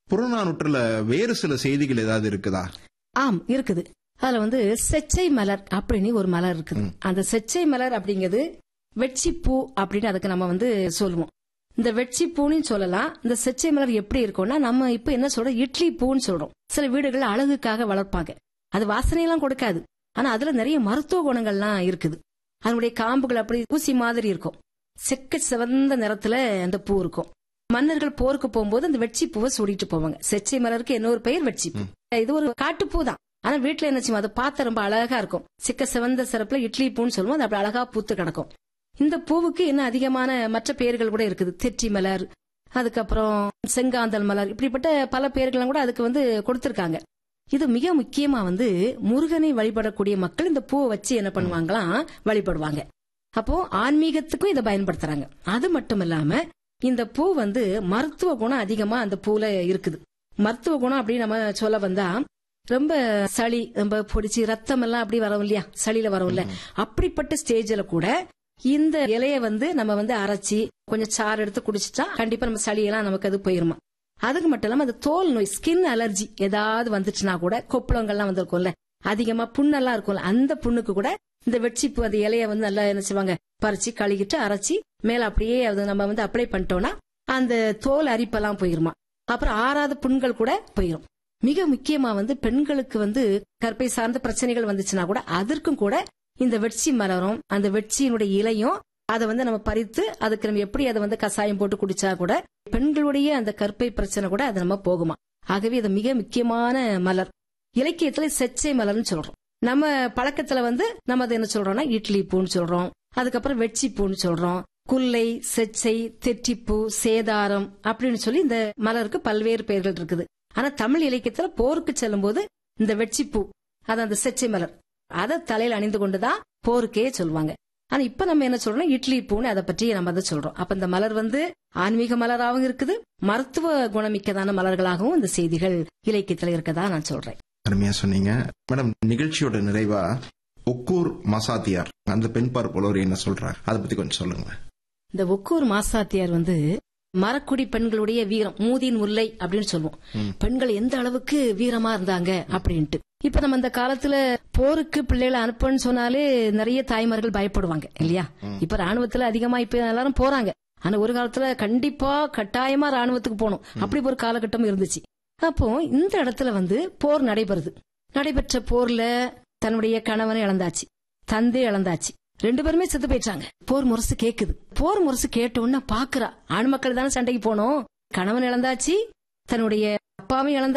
புறநானூற்றுல வேறு சில செய்திகள் ஏதாவது இருக்குதா ஆம் இருக்குது அதுல வந்து செச்சை மலர் அப்படின்னு ஒரு மலர் இருக்குது அந்த செச்சை மலர் அப்படிங்கிறது வெட்சி பூ அப்படின்னு அதுக்கு நம்ம வந்து சொல்லுவோம் இந்த வெட்சி பூன்னு சொல்லலாம் இந்த செச்சை மலர் எப்படி இருக்கும்னா நம்ம இப்ப என்ன சொல்றோம் இட்லி பூன்னு சொல்றோம் சில வீடுகள் அழகுக்காக வளர்ப்பாங்க அது வாசனையெல்லாம் கொடுக்காது ஆனா அதுல நிறைய மருத்துவ குணங்கள்லாம் இருக்குது அதனுடைய காம்புகள் அப்படி ஊசி மாதிரி இருக்கும் செக்க சிவந்த நிறத்துல அந்த பூ இருக்கும் மன்னர்கள் போருக்கு போகும்போது அந்த வெட்சி பூவை சூடிட்டு போவாங்க செச்சை மலருக்கு இன்னொரு பெயர் வெட்சி பூ இது ஒரு காட்டுப்பூ தான் ஆனா வீட்டுல என்ன செய்வோம் அதை பார்த்த ரொம்ப அழகா இருக்கும் சிக்க சிவந்த சிறப்புல இட்லி பூன்னு சொல்லுவோம் அது அப்படி அழகா பூத்து கிடக்கும் இந்த பூவுக்கு இன்னும் அதிகமான மற்ற பெயர்கள் கூட இருக்குது தெற்றி மலர் அதுக்கப்புறம் செங்காந்தல் மலர் இப்படிப்பட்ட பல பெயர்களும் கூட அதுக்கு வந்து கொடுத்திருக்காங்க இது மிக முக்கியமா வந்து முருகனை வழிபடக்கூடிய மக்கள் இந்த பூவை வச்சு என்ன பண்ணுவாங்களாம் வழிபடுவாங்க அப்போ ஆன்மீகத்துக்கும் இதை பயன்படுத்துறாங்க அது மட்டும் இல்லாம இந்த பூ வந்து மருத்துவ குணம் அதிகமா அந்த பூல இருக்குது மருத்துவ குணம் அப்படின்னு நம்ம சொல்ல வந்தா ரொம்ப சளி ரொம்ப பொடிச்சு ரத்தம் எல்லாம் அப்படி வரும் இல்லையா சளியில வரும்ல அப்படிப்பட்ட ஸ்டேஜ்ல கூட இந்த இலைய வந்து நம்ம வந்து அரைச்சி கொஞ்சம் சாறு எடுத்து குடிச்சிட்டா கண்டிப்பா நம்ம சளியெல்லாம் நமக்கு அது போயிருமா அதுக்கு மட்டும் இல்லாம அந்த தோல் நோய் ஸ்கின் அலர்ஜி ஏதாவது வந்துச்சுன்னா கூட கொப்பளங்கள்லாம் வந்திருக்கும்ல அதிகமா புண்ணெல்லாம் இருக்கும்ல அந்த புண்ணுக்கு கூட இந்த வெட்சிப்பு அந்த இலைய வந்து நல்லா என்ன செய்வாங்க பறிச்சு கழுகிட்டு அரைச்சி மேல அப்படியே அது நம்ம வந்து அப்ளை பண்ணிட்டோம்னா அந்த தோல் அரிப்பெல்லாம் போயிருமா அப்புறம் ஆறாத புண்கள் கூட போயிரும் மிக முக்கியமா வந்து பெண்களுக்கு வந்து கற்பை சார்ந்த பிரச்சனைகள் வந்துச்சுன்னா கூட அதற்கும் கூட இந்த வெட்சி மலரும் அந்த வெட்சியினுடைய இலையும் அதை வந்து நம்ம பறித்து அதுக்கு நம்ம எப்படி அதை வந்து கசாயம் போட்டு குடிச்சா கூட பெண்களுடைய அந்த கற்பை பிரச்சனை கூட அது நம்ம போகுமா ஆகவே இது மிக முக்கியமான மலர் இலக்கியத்துல செச்சை மலர்னு சொல்றோம் நம்ம பழக்கத்துல வந்து நம்ம அதை என்ன சொல்றோம்னா இட்லி பூன்னு சொல்றோம் அதுக்கப்புறம் வெட்சி பூன்னு சொல்றோம் குல்லை செச்சை தெற்றிப்பூ சேதாரம் அப்படின்னு சொல்லி இந்த மலருக்கு பல்வேறு பெயர்கள் இருக்குது ஆனா தமிழ் இலக்கியத்துல போருக்கு செல்லும் போது இந்த வெட்சிப்பூ அது அந்த செச்சை மலர் அதை தலையில அணிந்து கொண்டுதான் போருக்கே சொல்லுவாங்க ஆனா இப்ப நம்ம என்ன சொல்றோம் இட்லி பூன்னு அதை பற்றி நம்ம அதை சொல்றோம் அப்ப இந்த மலர் வந்து ஆன்மீக மலராகவும் இருக்குது மருத்துவ குணமிக்கதான மலர்களாகவும் இந்த செய்திகள் இலக்கியத்துல இருக்கதா நான் சொல்றேன் அருமையா சொன்னீங்க மேடம் நிகழ்ச்சியோட நிறைவா ஒக்கூர் மசாத்தியார் அந்த பெண் பார்ப்போர் என்ன சொல்றாங்க அதை பத்தி கொஞ்சம் சொல்லுங்க இந்த ஒக்கூர் மாசாத்தியார் வந்து மரக்குடி பெண்களுடைய வீரம் மூதின் முல்லை அப்படின்னு சொல்லுவோம் பெண்கள் எந்த அளவுக்கு வீரமா இருந்தாங்க அப்படின்ட்டு இப்ப நம்ம அந்த காலத்துல போருக்கு பிள்ளைகளை அனுப்பன்னு சொன்னாலே நிறைய தாய்மார்கள் பயப்படுவாங்க இல்லையா இப்ப ராணுவத்துல அதிகமா இப்ப எல்லாரும் போறாங்க ஆனா ஒரு காலத்துல கண்டிப்பா கட்டாயமா ராணுவத்துக்கு போகணும் அப்படி ஒரு காலகட்டம் இருந்துச்சு அப்போ இந்த இடத்துல வந்து போர் நடைபெறுது நடைபெற்ற போர்ல தன்னுடைய கணவனை இழந்தாச்சு தந்தை இழந்தாச்சு ரெண்டு பேருமே செத்து போயிட்டாங்க போர் முரசு கேக்குது போர் முரசு கேட்ட உடனே பாக்குறா ஆண் மக்கள் தானே சண்டைக்கு போனோம் கணவன் இழந்தாச்சு தன்னுடைய அப்பாவும் இழந்தாச்சு